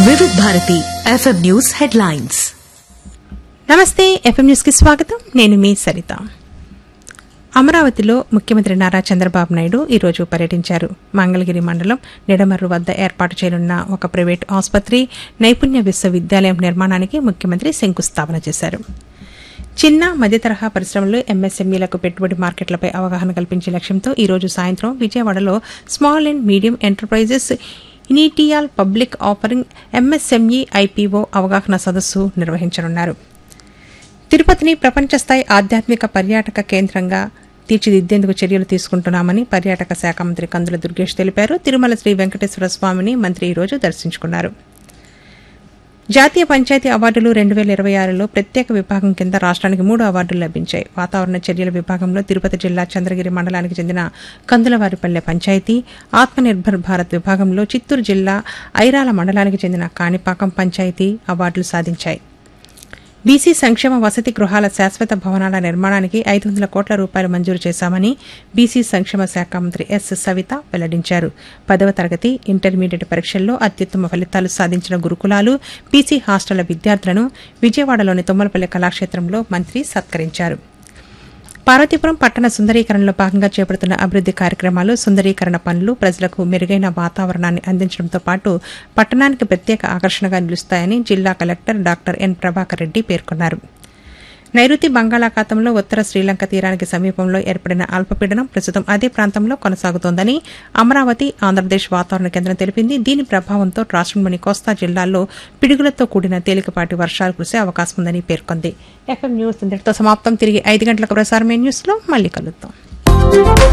వివిధ Bharati FM news headlines namaste FM news కి స్వాగతం నేను మీ సరిత అమరావతిలో ముఖ్యమంత్రి నారా చంద్రబాబు నాయుడు ఈరోజు పర్యటించారు మంగళగిరి మండలం నిడమర్రు వద్ద ఏర్పాటు చేయనున్న ఒక ప్రైవేటు ఆసుపత్రి నైపుణ్య విశ్వవిద్యాలయం నిర్మాణానికి ముఖ్యమంత్రి శంకుస్థాపన చేశారు చిన్న మధ్య తరహా పరిశ్రమలు ఎంఎస్ఎంఈలకు పెట్టుబడి మార్కెట్లపై అవగాహన కల్పించే లక్ష్యంతో ఈ రోజు సాయంత్రం విజయవాడలో small and medium enterprises initial public offering MSME IPO అవగాహన సదస్సు నిర్వహించనున్నారు తిరుపతిని ప్రపంచ స్థాయి ఆధ్యాత్మిక పర్యాటక కేంద్రంగా తీర్చిదిద్దేందుకు చర్యలు తీసుకుంటున్నామని పర్యాటక శాఖ మంత్రి కందుల దుర్గేష్ తెలిపారు తిరుమల శ్రీ వెంకటేశ్వర స్వామిని మంత్రి ఈరోజు దర్శించుకున్నారు జాతీయ పంచాయతీ అవార్డులు రెండు వేల ఇరవై ఆరులో ప్రత్యేక విభాగం కింద రాష్ట్రానికి మూడు అవార్డులు లభించాయి వాతావరణ చర్యల విభాగంలో తిరుపతి జిల్లా చంద్రగిరి మండలానికి చెందిన కందులవారిపల్లె పంచాయతీ ఆత్మనిర్భర్ భారత్ విభాగంలో చిత్తూరు జిల్లా ఐరాల మండలానికి చెందిన కాణిపాకం పంచాయతీ అవార్డులు సాధించాయి బీసీ సంక్షేమ వసతి గృహాల శాశ్వత భవనాల నిర్మాణానికి ఐదు వందల కోట్ల రూపాయలు మంజూరు చేశామని బీసీ సంక్షేమ శాఖ మంత్రి ఎస్ సవిత వెల్లడించారు పదవ తరగతి ఇంటర్మీడియట్ పరీక్షల్లో అత్యుత్తమ ఫలితాలు సాధించిన గురుకులాలు బీసీ హాస్టళ్ల విద్యార్థులను విజయవాడలోని తుమ్మలపల్లి కళాక్షేత్రంలో మంత్రి సత్కరించారు పార్వతీపురం పట్టణ సుందరీకరణలో భాగంగా చేపడుతున్న అభివృద్ది కార్యక్రమాలు సుందరీకరణ పనులు ప్రజలకు మెరుగైన వాతావరణాన్ని అందించడంతో పాటు పట్టణానికి ప్రత్యేక ఆకర్షణగా నిలుస్తాయని జిల్లా collector doctor N Prabhakar Reddy పేర్కొన్నారు నైరుతి బంగాళాఖాతంలో ఉత్తర శ్రీలంక తీరానికి సమీపంలో ఏర్పడిన అల్పపీడనం ప్రస్తుతం అదే ప్రాంతంలో కొనసాగుతోందని అమరావతి ఆంధ్రప్రదేశ్ వాతావరణ కేంద్రం తెలిపింది దీని ప్రభావంతో రాష్ట్రంలోని కోస్తా జిల్లాల్లో పిడుగులతో కూడిన తేలికపాటి వర్షాలు కురిసే అవకాశం ఉందని పేర్కొంది ఎఫ్ఎం న్యూస్ ఇంతటితో సమాప్తం తిరిగి ఐదు గంటలకు ప్రసారమే న్యూస్లో మళ్ళీ కలుద్దాం